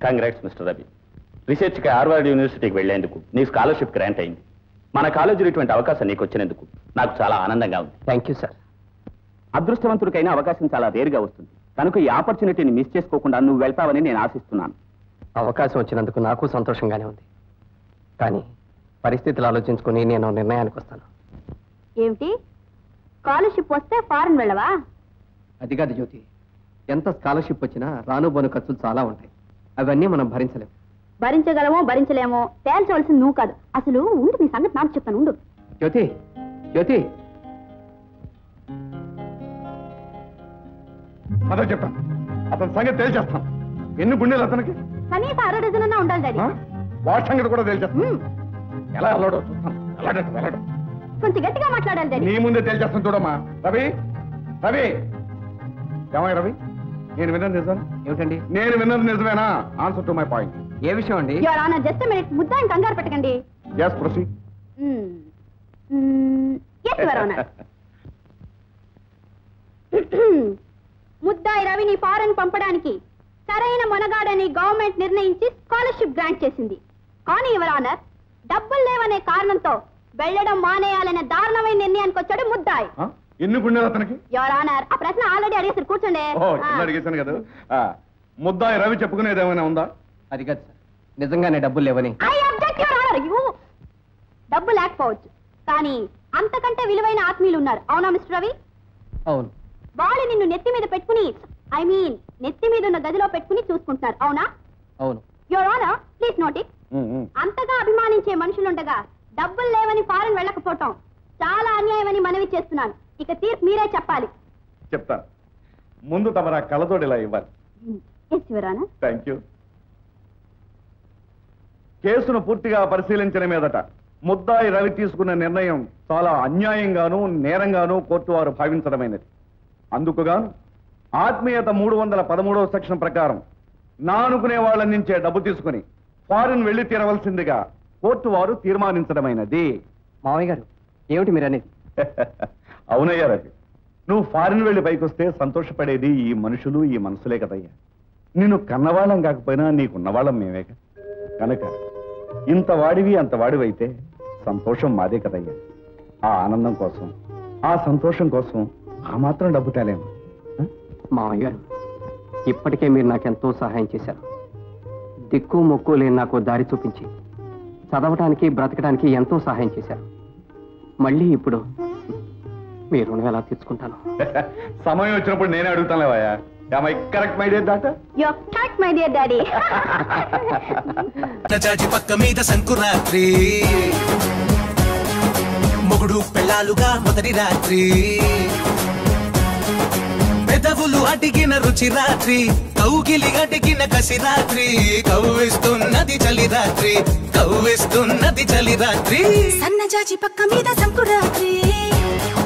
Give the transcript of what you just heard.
Congrats mister Ravi రీసెర్చ్కి Harvard యూనివర్సిటీకి వెళ్లేందుకు నీకు స్కాలర్షిప్ గ్రాంట్ అయింది మన కాలేజీలో ఇటువంటి అవకాశం నీకు వచ్చినందుకు నాకు చాలా ఆనందంగా ఉంది థ్యాంక్ యూ సార్ అదృష్టవంతుడికైనా అవకాశం చాలా రేరుగా వస్తుంది కనుక ఈ ఆపర్చునిటీని మిస్ చేసుకోకుండా నువ్వు వెళ్తావని నేను ఆశిస్తున్నాను అవకాశం వచ్చినందుకు నాకు సంతోషంగానే ఉంది కానీ పరిస్థితులు ఆలోచించుకుని నేను నిర్ణయానికి వస్తాను ఏమిటి స్కాలర్షిప్ వస్తే ఫారెన్ వెళ్ళవా అది కాదు జ్యోతి ఎంత స్కాలర్షిప్ వచ్చినా రాను బోను ఖర్చులు చాలా ఉంటాయి అవన్నీ మనం భరించలేం భరించగలమో భరించలేమో తేల్చవలసింది నువ్వు కాదు అసలు ఉండు నీ సంగతి నాకు చెప్తాను ఉండు జ్యోతి జ్యోతి అదే చెప్తాను అతని సంగతి తేల్చేస్తాను ఎన్ని గుండెలు అతనికి కనీసం అర డజన్ అన్నా ఉండాలి డాడీ ఆ? వాడి సంగతి కూడా తేల్చేస్తాను మ్మ్. ఎలా వెళ్ళాడో చూస్తాను వెళ్ళడట వెళ్ళడం కొంచెం గట్టిగా మాట్లాడాలి డాడీ నీ ముందే తేల్చేస్తాను చూడమ్మా రవి రవి ఏమయ్య రవి నేను విన్నది నిజం ఏమిటండి నేను విన్నది నిజమేనా ఆన్సర్ టు మై పాయింట్ ఏ విషయం అండి యువర్ ఆనర్ జస్ట్ మినిట్ ముద్దాయిని కంగారు పెట్టకండి yes proceed yes your honour ముద్దాయి రవిని ఫారెన్ పంపడానికి సరైన మొనగాడని గవర్నమెంట్ నిర్ణయించి స్కాలర్షిప్ గ్రాంట్ చేసింది కానీ యువర్ ఆనర్ డబ్బులు లేవనే కారణంతో వెళ్ళడం మానేయాలనే దారుణమైన నిర్ణయానికి వచ్చాడు ముద్దాయి ఎన్ని గుండెలు అతనికి యువర్ ఆనర్ ఆ ప్రశ్న ఆల్రెడీ అడిగేసారు కూర్చోండి ఓ చిన్న అడిగేశాను కదా ఆ, ముద్దాయి రవి చెప్పుకునేది ఏమైనా ఉందా అది కాదు సార్ నిజంగానే డబ్బులు లేవని I object your honour you డబ్బు లేకపోవచ్చు కానీ అంతకంటే విలువైన ఆత్మీయులు ఉన్నారు అవునా మిస్టర్ రవి అవును వాళ్ళు నిన్ను నెత్తి మీద పెట్టుకుని ఐ మీన్ నెత్తి మీద ఉన్న గదిలో పెట్టుకుని చూసుకుంటున్నారు అవునా అవును your honour please note it um, um. అంతగా అభిమానించే మనుషులుండగా డబ్బులు లేవని ఫారెన్ వెళ్ళకపోవటం చాలా అన్యాయమని మనవి చేస్తున్నాను ఇక తీర్పు మీరే చెప్పాలి చెప్తాను ముందు తమరా కళ్ళతోటి ఇలా ఇవ్వాలి yes your honour thank you కేసును పూర్తిగా పరిశీలించిన మీదట ముద్దాయి రవి తీసుకున్న నిర్ణయం చాలా అన్యాయంగాను నేరంగాను కోర్టు వారు భావించడమైనది అందుకుగాను ఆత్మీయత మూడు వందల పదమూడవ సెక్షన్ ప్రకారం నా అనుకునే వాళ్ళ నుంచే డబ్బు తీసుకుని ఫారిన్ వెళ్లి తీరవలసిందిగా కోర్టు వారు తీర్మానించడమైనది మామయ్య గారు ఏమిటి మీరు అనేది అవునయ్యా రవి నువ్వు ఫారిన్ వెళ్ళి పైకొస్తే సంతోషపడేది ఈ మనుషులు ఈ మనసులే కదయ్యా నిన్ను కన్నవాళ్ళం కాకపోయినా నీకున్నవాళ్ళం మేమేగా కనుక ఇంత వాడివి అంత వాడివైతే సంతోషం మాదే కదయ్యా ఆ ఆనందం కోసం ఆ సంతోషం కోసం ఆ మాత్రం డబ్బు తేలేము ఆ? మామయ్య గారు ఇప్పటికే మీరు నాకెంతో సహాయం చేశారు దిక్కు మొక్కు లేని నాకు దారి చూపించి చదవటానికి బ్రతకడానికి ఎంతో సహాయం చేశారు మళ్ళీ ఇప్పుడు మీ రుణం ఎలా తీర్చుకుంటాను సమయం వచ్చినప్పుడు నేనే అడుగుతానులేవయ్యా I correct my dear doctor your correct my dear daddy చాచి పక్క మీద సంకురాత్రి మొగుడు పెళ్ళాలుగా మొదటి రాత్రి పెదవులు అడిగిన రుచి రాత్రి కౌగిలి అడిగిన కసి రాత్రి కవ్విస్తున్నది చలి రాత్రి కవ్విస్తున్నది చలి రాత్రి సన్నజాజి పక్క మీద సంకురాత్రి